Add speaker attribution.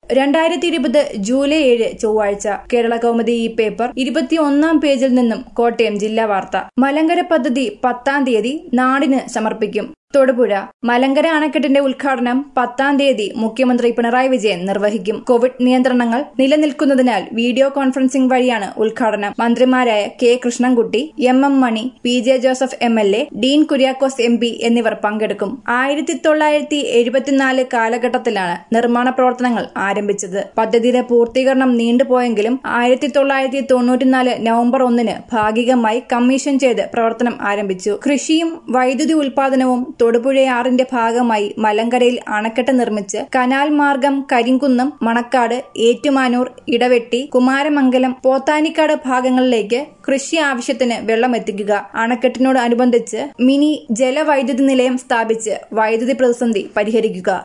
Speaker 1: രണ്ടായിരത്തി ഇരുപത് ജൂലൈ ഏഴ് ചൊവ്വാഴ്ച കേരള കൗമുദി ഈ പേപ്പർ ഇരുപത്തിയൊന്നാം പേജിൽ നിന്നും കോട്ടയം ജില്ലാ വാർത്ത മലങ്കര പദ്ധതി പത്താം തീയതി നാടിന് സമർപ്പിക്കും തൊടുപുഴ മലങ്കര അണക്കെട്ടിന്റെ ഉദ്ഘാടനം പത്താം തീയതി മുഖ്യമന്ത്രി പിണറായി വിജയൻ നിർവഹിക്കും കോവിഡ് നിയന്ത്രണങ്ങൾ നിലനിൽക്കുന്നതിനാൽ വീഡിയോ കോൺഫറൻസിംഗ് വഴിയാണ് ഉദ്ഘാടനം മന്ത്രിമാരായ K Krishnankutty M M Mani P J Joseph M L A Dean Kuriakose M P എന്നിവർ പങ്കെടുക്കും ആയിരത്തി തൊള്ളായിരത്തി എഴുപത്തിനാല് കാലഘട്ടത്തിലാണ് നിർമ്മാണ പ്രവർത്തനങ്ങൾ ആരംഭിച്ചത് പദ്ധതിയുടെ പൂർത്തീകരണം നീണ്ടുപോയെങ്കിലും ആയിരത്തി തൊള്ളായിരത്തി തൊണ്ണൂറ്റിനാല് നവംബർ ഒന്നിന് ഭാഗികമായി കമ്മീഷൻ ചെയ്ത് പ്രവർത്തനം ആരംഭിച്ചു കൃഷിയും വൈദ്യുതി ഉൽപാദനവും തൊടുപുഴയാറിന്റെ ഭാഗമായി മലങ്കരയിൽ അണക്കെട്ട് നിർമ്മിച്ച് കനാൽ മാർഗം കരിങ്കുന്നം മണക്കാട് ഏറ്റുമാനൂർ ഇടവെട്ടി കുമാരമംഗലം പോത്താനിക്കാട് ഭാഗങ്ങളിലേക്ക് കൃഷി ആവശ്യത്തിന് വെള്ളം എത്തിക്കുക അണക്കെട്ടിനോട് അനുബന്ധിച്ച് മിനി ജലവൈദ്യുതി നിലയം സ്ഥാപിച്ച് വൈദ്യുതി പ്രതിസന്ധി പരിഹരിക്കുക